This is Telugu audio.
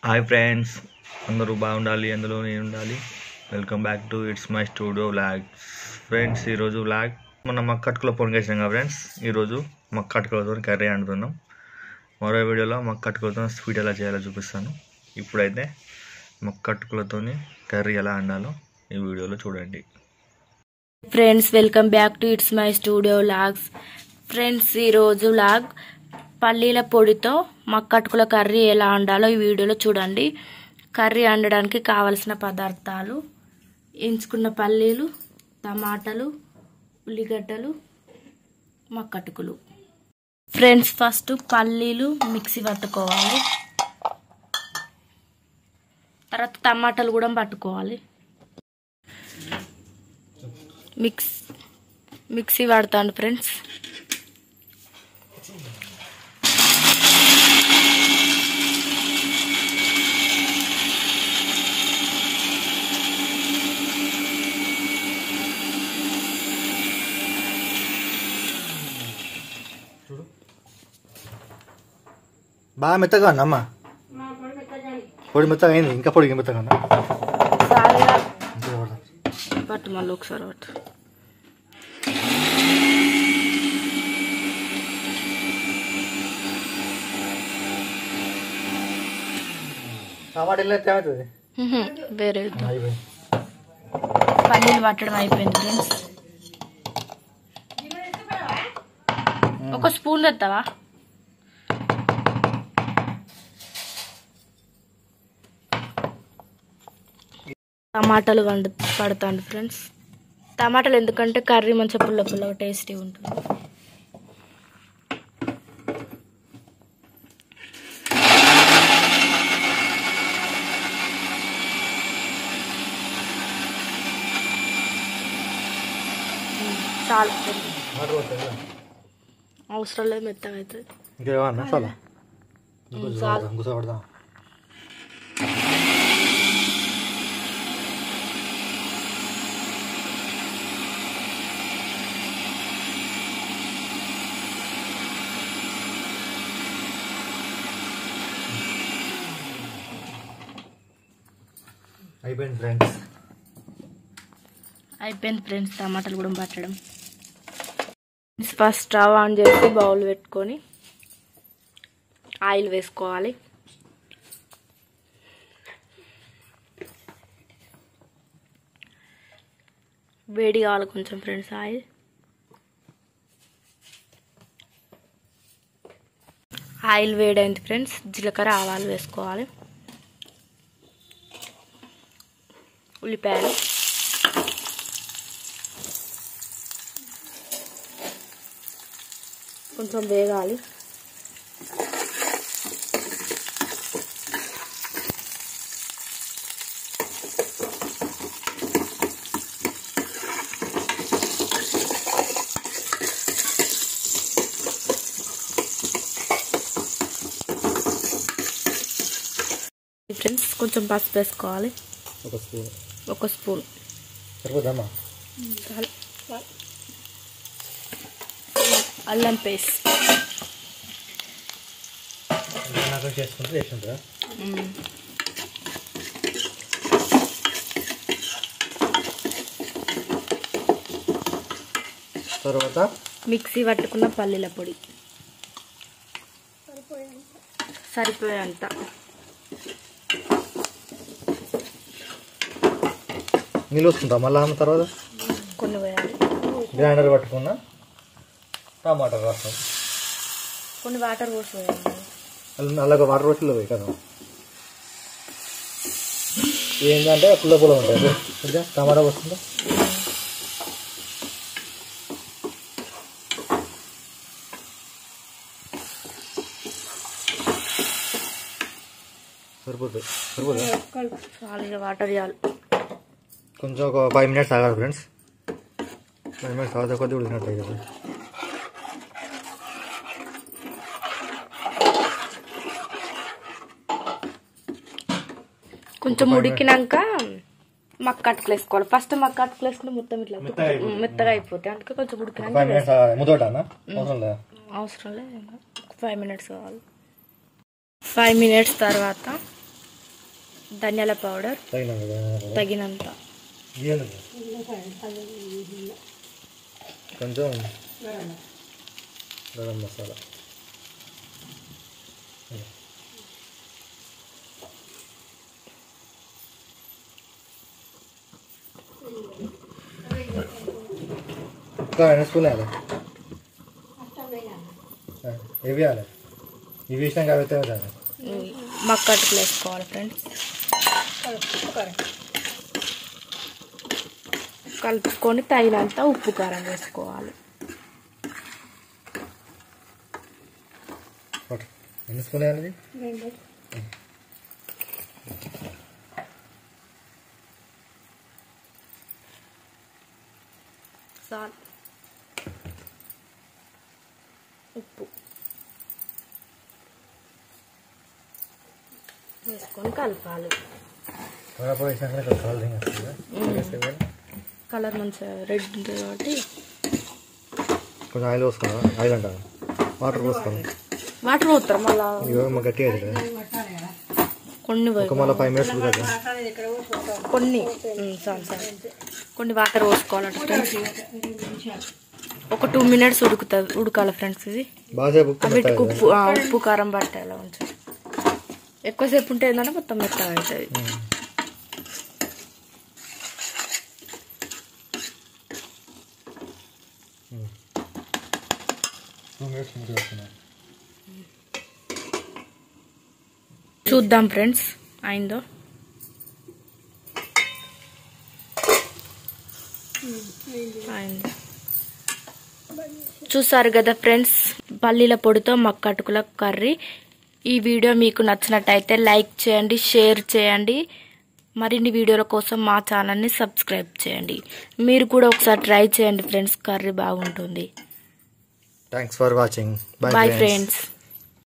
హాయ్ ఫ్రెండ్స్ అందరూ బాగుండాలి అందులో నేను ఉండాలి welcome back to it's my studio vlog friends ఈరోజు వ్లాగ్ మనం మక్కట్టుకులో పొంగేసాం కదా ఫ్రెండ్స్ ఈరోజు మక్కట్టుకులతో కర్రీ వండుతున్నాం మరో వీడియోలో మక్కట్టుకులతో స్వీట్ ఎలా చేయాలో చూపిస్తాను ఇప్పుడైతే మక్కట్టుకులతో కర్రీ ఎలా వండాలో ఈ వీడియోలో చూడండి friends welcome back to it's my studio vlogs friends ఈరోజు లాగ్ పల్లీల పొడితో మక్కట్టుకుల కర్రీ ఎలా వండాలో ఈ వీడియోలో చూడండి కర్రీ వండడానికి కావలసిన పదార్థాలు ఎంచుకున్న పల్లీలు టమాటాలు ఉల్లిగడ్డలు మక్కటుకులు ఫ్రెండ్స్ ఫస్ట్ పల్లీలు మిక్సీ పట్టుకోవాలి తర్వాత టమాటాలు కూడా పట్టుకోవాలి మిక్స్ మిక్సీ వాడతాను ఫ్రెండ్స్ బాగా మెత్తగా అమ్మా పొడి మెత్తగా అయింది ఇంకా పొడి మెత్తగా అన్నా పట్టు మళ్ళీ ఒకసారి పట్టు టమాటా వెళ్ళి ఏమవుతుంది వేరే అయిపోయింది పల్లీలు పట్టడం అయిపోయింది ఫ్రెండ్స్ ఒక స్పూన్ తెస్తావా టమాటాలు వండు పడతాండి ఫ్రెండ్స్ టమాటాలు ఎందుకంటే కర్రీ మంచిగా పుల్ల పుల్లగా టేస్టీ ఉంటుంది చాలు అవసరం లేదు మెత్తగా అవుతుంది ఇంకేమన్నా చాలా చాలు కూర్చోబడదాం అయిపోయింది ఫ్రెండ్స్ అయిపోయింది ఫ్రెండ్స్ టమాటాలు కూడా పట్టడం ఫస్ట్ స్టవ్ ఆన్ చేసి బౌల్ పెట్టుకొని ఆయిల్ వేసుకోవాలి వేడి కావాలి కొంచెం ఫ్రెండ్స్ ఆయిల్ ఆయిల్ వేడైంది ఫ్రెండ్స్ జీలకర్ర ఆవాలు వేసుకోవాలి ఉల్లిపాయలు కొంచెం వేగాలి ఫ్రెండ్స్ కొంచెం పసుపు వేసుకోవాలి ఒక స్పూన్ ఒక స్పూన్ సరిపోదమ్మా చాలు అల్లం పేస్ట్ నాకు చేసుకుంటే టేస్ట్ ఉంటుందా తర్వాత మిక్సీ పట్టుకున్న పల్లీల పొడి సరిపోయేంత నీళ్ళు వస్తుందా మళ్ళీ అన్న తర్వాత కొన్ని వేయాలి గ్రైండర్ పట్టుకున్న టమాటా రసం కొన్ని వాటర్ పోసి వేయాలి అల్ల- అలాగే వాటర్ రోజుల్లో పోయి కదా ఏంటంటే పుల్ల పుల్ల ఉంటుంది కొంచెం టమాటా వస్తుందా సరిపోతుంది సరిపోతుంది చాలు ఇక వాటర్ ఇవ్వాలి కొంచెం ఒక ఫైవ్ మినిట్స్ ఆగాలి ఫ్రెండ్స్ ఫైవ్ మినిట్స్ ఆగితే కొద్దిగా ఉడికినట్టు అవుతుంది కొంచెం ఉడికినాక మక్క అటుకులు వేసుకోవాలి ఫస్ట్ మక్క అటుకులు వేసుకుంటే మొత్తం ఇట్లా మెత్తగా అయిపోతుంది. మెత్తగా అయిపోతాయి అందుకే కొంచెం ఉడికినాక ఫైవ్ మినిట్స్ ఆగాలి ముద్దోటానా అవసరం లేదా అవసరం లేదు ఫైవ్ మినిట్స్ కావాలి ఫైవ్ మినిట్స్ తర్వాత ధనియాల పౌడర్ తగినంత తగినంత కొంచెం గరం మసాలా ఇంకా ఎన్ని స్పూన్ వేయాలి ఇవి వేయాలి ఇవి వేసినాక అవి అయితే వేయాలి మక్కట్టుకులు వేసుకోవాలి ఫ్రెండ్స్ కలుపుకొని తగినంత ఉప్పు కారం వేసుకోవాలి ఓకే ఎన్ని స్పూన్ వేయాలి ఇది? సాల్ ఉప్పు వేసుకొని కలపాలి మిరపకాయ వేసినాక కొంచెం కలర్ థింగ్ వస్తుంది వేస్తే వేయాలి. కలర్ మంచిగా రెడ్ ఉంటుంది కాబట్టి కొంచెం ఆయిల్ పోసుకోవాలి ఆయిల్ అంటారు వాటర్ పోసుకోవాలి వాటర్ పోతారు మళ్ళా ఇవి మాకు గట్టిగా అవుతుంది కొన్ని పోయి- ఒక మళ్ళీ ఫైవ్ మినిట్స్ కదా కొన్ని ఉమ్, చాలు చాలు కొన్ని వాటర్ పోసుకోవాలంట ఫ్రెండ్స్ ఒక టూ మినిట్స్ ఉడుకుతుంది ఉడకాలి ఫ్రెండ్స్ ఇది బాగాసేపు ఉప్పు వీటికి మెత్తగా ఉప్పు ఆ, ఉప్పు కారం పట్టేలా కొంచెం ఎక్కువసేపు ఉంటే ఏంటంటే మొత్తం మెత్తగా అవుతుంది ఉమ్. ఉమ్. టూ మినిట్స్ ముందు వస్తున్నాయి చూద్దాం ఫ్రెండ్స్ అయిందో అయింది చూసారు కదా ఫ్రెండ్స్ పల్లీల పొడితో మక్కటుకుల కర్రీ ఈ వీడియో మీకు నచ్చినట్టయితే లైక్ చేయండి షేర్ చేయండి మరిన్ని వీడియోల కోసం మా ఛానల్ని సబ్స్క్రైబ్ చేయండి మీరు కూడా ఒకసారి ట్రై చేయండి ఫ్రెండ్స్ కర్రీ బాగుంటుంది thanks for watching bye friends